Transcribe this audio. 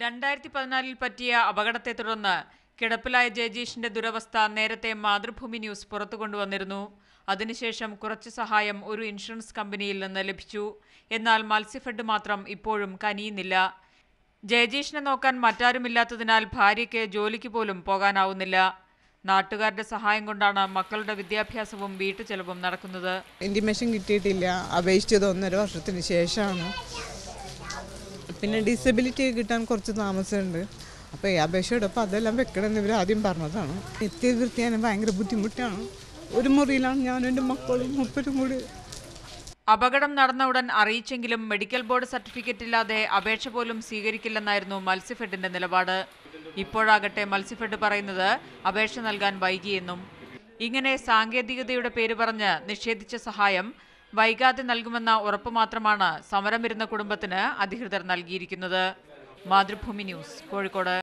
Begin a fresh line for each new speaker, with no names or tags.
രണ്ടായിരത്തി പതിനാലിൽ പറ്റിയ അപകടത്തെ തുടർന്ന് കിടപ്പിലായ ജയജീഷിന്റെ ദുരവസ്ഥ നേരത്തെ മാതൃഭൂമി ന്യൂസ് പുറത്തു കൊണ്ടുവന്നിരുന്നു അതിനുശേഷം കുറച്ച് സഹായം ഒരു ഇൻഷുറൻസ് കമ്പനിയിൽ നിന്ന് ലഭിച്ചു എന്നാൽ മത്സ്യഫെഡ് മാത്രം ഇപ്പോഴും കനിയുന്നില്ല ജയജീഷിനെ നോക്കാൻ മറ്റാരുമില്ലാത്തതിനാൽ ഭാര്യയ്ക്ക് ജോലിക്ക് പോലും പോകാനാവുന്നില്ല നാട്ടുകാരുടെ സഹായം കൊണ്ടാണ് മക്കളുടെ വിദ്യാഭ്യാസവും വീട്ടുചെലവും നടക്കുന്നത്
ഇൻറ്റിമേഷൻ കിട്ടിയിട്ടില്ല അപേക്ഷിച്ചത് ഒന്നര വർഷത്തിന് ശേഷമാണ് പിന്നെ ഡിസബിലിറ്റി കിട്ടാൻ കുറച്ച് താമസമുണ്ട് അപ്പോൾ ഈ അപേക്ഷയോടൊപ്പം അതെല്ലാം വെക്കണമെന്ന് ഇവർ ആദ്യം പറഞ്ഞതാണ് നിത്യവൃത്തിയാൻ ഭയങ്കര ബുദ്ധിമുട്ടാണ് ഒരു മുറിയിലാണ് ഞാനും എൻ്റെ മക്കളും മുപ്പരും കൂടി
അപകടം നടന്ന ഉടൻ അറിയിച്ചെങ്കിലും മെഡിക്കൽ ബോർഡ് സർട്ടിഫിക്കറ്റ് ഇല്ലാതെ അപേക്ഷ പോലും സ്വീകരിക്കില്ലെന്നായിരുന്നു മത്സ്യഫെഡിന്റെ നിലപാട് ഇപ്പോഴാകട്ടെ മത്സ്യഫെഡ് പറയുന്നത് അപേക്ഷ നൽകാൻ വൈകിയെന്നും ഇങ്ങനെ സാങ്കേതികതയുടെ പേര് പറഞ്ഞ് നിഷേധിച്ച സഹായം വൈകാതെ നൽകുമെന്ന ഉറപ്പ് മാത്രമാണ് സമരം വരുന്ന കുടുംബത്തിന് അധികൃതർ നൽകിയിരിക്കുന്നത് മാതൃഭൂമി ന്യൂസ് കോഴിക്കോട്